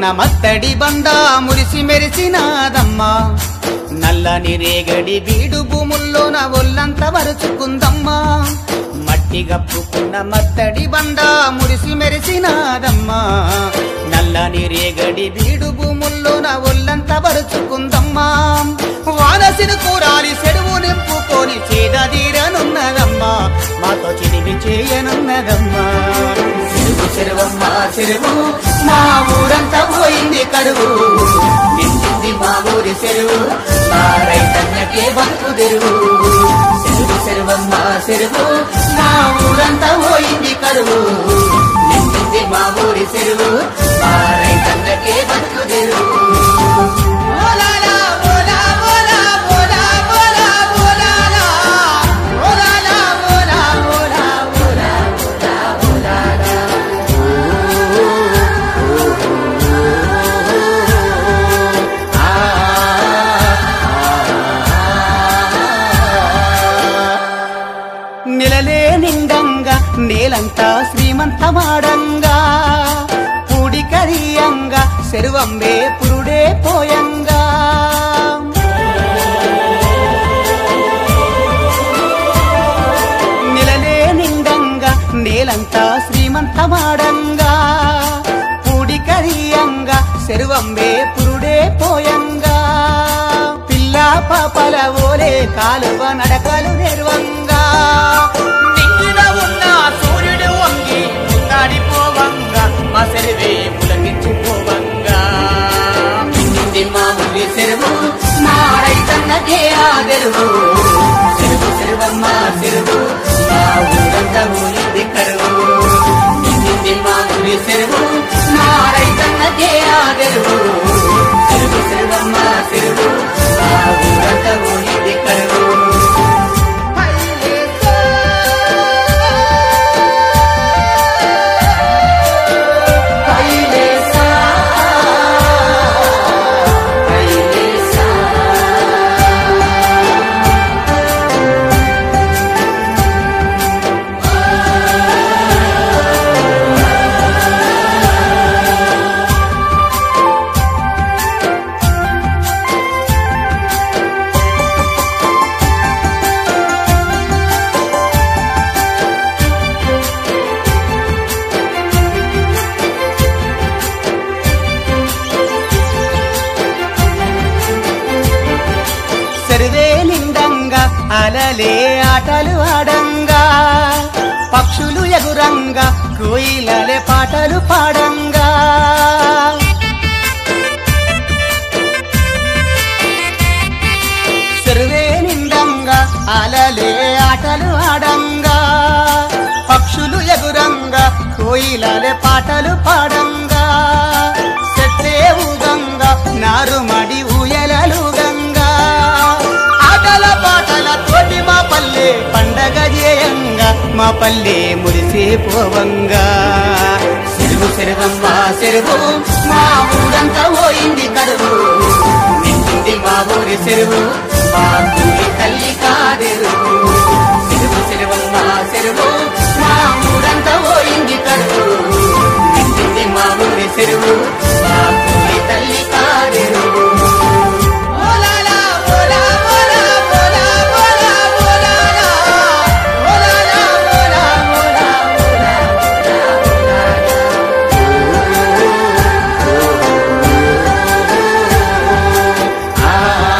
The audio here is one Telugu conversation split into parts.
పుక్కున్న మత్తడి బండ మురిసి మెరిసినాదమ్మా నల్లని రేగడి బీడు భూముల్లోన ఒళ్ళంత వరుచుకుందమ్మా మట్టి గప్పుకున్న మత్తడి బండ మురిసి మెరిసినాదమ్మా నల్లని రేగడి బీడు భూముల్లోన ఒళ్ళంత వరుచుకుందమ్మా వానసిని కూరాలి చెరువు నింపుకొని చేదీరనున్నదమ్మా మాతో చిలిమి చేయనున్నదమ్మా చెరువు చెరువమ్మ చెరువు మా ఊరంతా పోయింది కరువు నిండింది మా ఊరి చెరువు మా రైతన్నకే బతుకు తెరువు చెరువు చెరువమ్మ చెరువు మా ఊరంతా పోయింది కరువు నిండింది మా ఊరి చెరువు మా రైతన్నకే బతుకు తెరువు ఓలాలా, ఓలా, ఓలా, ఓలా, ఓలా, ఓలాలా. ఓలాలా, ఓలా, ఓలా, ఓలా, ఓలా, ఓలాలా. నెలలే నిండంగా నేలంతా శ్రీమంతమాడంగా పూడికరియంగా శరువంబే పురుడే పోయంగా నెలలే నిండంగా నేలంతా శ్రీమంతమాడంగా పూడికరియంగా శరువంబే పురుడే పోయంగా పిల్ల పాపల ఓలే కాలువ నడకలు నెరవంగా నింగిన ఉన్న సూర్యుడు వంగి ముందాడిపోవంగా మా సెరువే పులకించిపోవంగా నిండింది మా ఊరి చెరువు మా రైతన్నకే ఆదరువు చెరువు చెరువమ్మ చెరువు మా ఊరంతా ఊరింది కరువు నిండింది మా ఊరి చెరువు మా రైతన్నకే ఆదరువు చెరువు చెరువమ్మ చెరువు మా ఊరంతా ఊరింది కరువు కైలేసా కైలేసా సరివే నిండంగా అలలే ఆటలు ఆడంగా పక్షులు ఎగురంగా కోయిలలే పాటలు పాడంగా సరివే నిండంగా అలలే ఆటలు ఆడంగా పక్షులు ఎగురంగా కోయిలలే పాటలు పాడంగా చెట్లే ఊగంగా నారుమడి ఊయలలు గంగా ఆటల పాటల తోటి మా పల్లె పండగ చేయంగా మా పల్లె మురిసే పోవంగా చెరువు చెరువమ్మ చెరువు మా ఊరంతా పోయింది కరువు నిండింది మా ఊరి చెరువు మా ఊరి తల్లి కాదెరువు చెరువు చెరువమ్మ చెరువు మా ఊరంతా పోయింది కరువు నిండింది మా ఊరి చెరువు మా ఊరి తల్లి కాదెరువు ఓలాలా, ఓలా, ఓలా, ఓలా, ఓలా, ఓలాలా. ఓలాలా, ఓలా, ఓలా, ఓలా, ఓలా, ఓలాలా.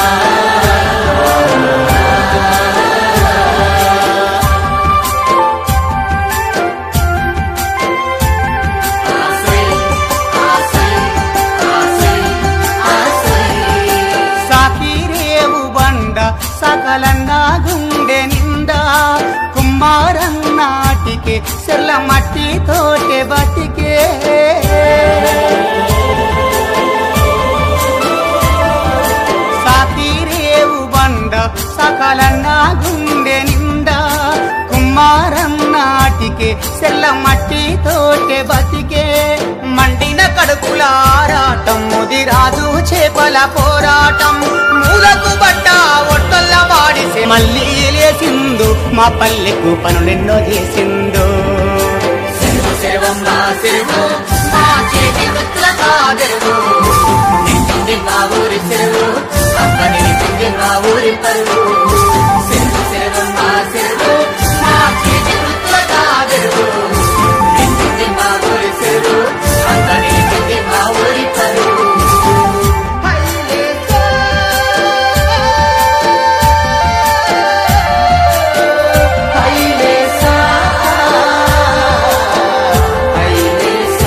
సాకిరేవు బండ సకలన్న గుండె నిండా కుమ్మారన్నాటికి సెల్ల మట్టి తోటే బతికే సాకిరేవు బండ సకలన్న గుండె నిండా కుమ్మారన్నాటికి సెల్ల మట్టి తోటే బతికే మండిన కడుపుల ఆరాటం ముదిరాజు చేపల పోరాటం మూలకు బట్ట ఒట్టల్ల వాడిసే మళ్ళీ లేసిందు మా పల్లెకు పనులెన్నో చేసిందో చెరువు చెరువమ్మ చెరువు మా చేతి గుర్తుల కాదెరువు నిండింది మా ఊరి చెరువు అక్క నిలిచింది మా ఊరి పరువు చెరువు చెరువు మా చెరువు మా చేతి వృత్తుల కాదెరువు నిండింది మా ఊరి చెరువు అక్క నిలిచింది మా ఊరి పరువు హైలేసా హైలేసా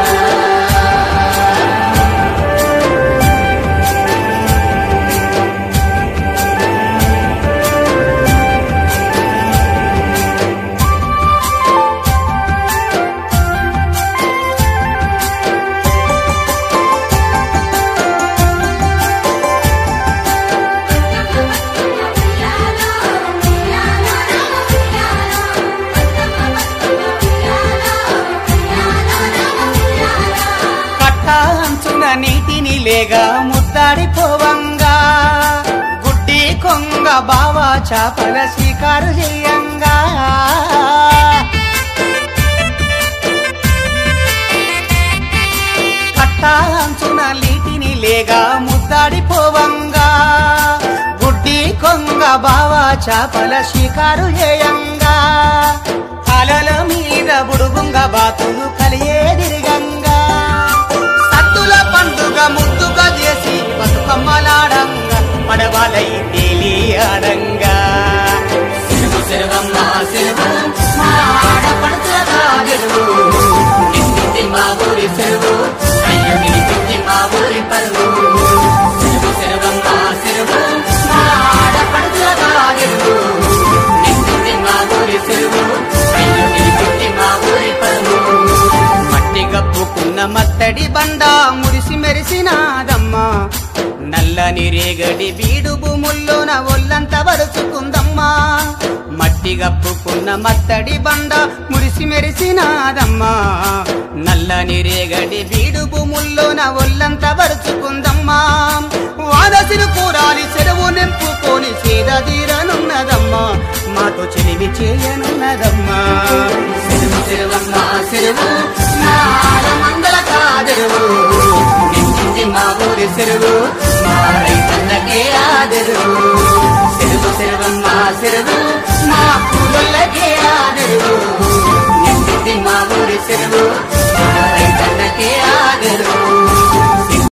కట్ట అంచున నీటిని లేగా ముద్దాడిపోవంగా గుడ్డి కొంగ బావా చాపల శికారు చేయంగా కట్ట అంచున నీటిని లేగా ముద్దాడిపోవంగా గుడ్డి కొంగ బావా చాపల శికారు చేయంగా అలల మీద బుడుగుంగ బాతులు కలియేదిరిగంగా సత్తుల పండుగ ముద్దుగా చేసి బతుకమ్మలాడంగా పడవలై తేలి ఆడంగా సిరుగు సిరుగమ్మ సిరుగు మా ఆడపడుచుల కాదెరువు నిండింది మా ఊరి చెరువు అయ్య నిలిచింది మా ఊరి పరువు సిరుగు సిరుగమ్మ సిరుగు మా ఆడపడుచుల కాదెరువు నిండింది మా ఊరి చెరువు అయ్య నిలిచింది మా ఊరి పరువు మట్టి గప్పుకున్న మత్తడి బండ మురిసి మెరిసినాదమ్మా నల్లని రేగడి బీడు భూముల్లోన ఒళ్ళంత వరుచుకుందమ్మా మట్టి గప్పుకున్న మత్తడి బండ మురిసి మెరిసినాదమ్మా నల్లని రేగడి బీడు భూముల్లోన ఒళ్ళంత వరుచుకుందమ్మా వాదసిరు కూరాలి చెరువు నింపుకొని చేద తీరనున్నదమ్మా మాతో చెలివి చేయనున్నదమ్మా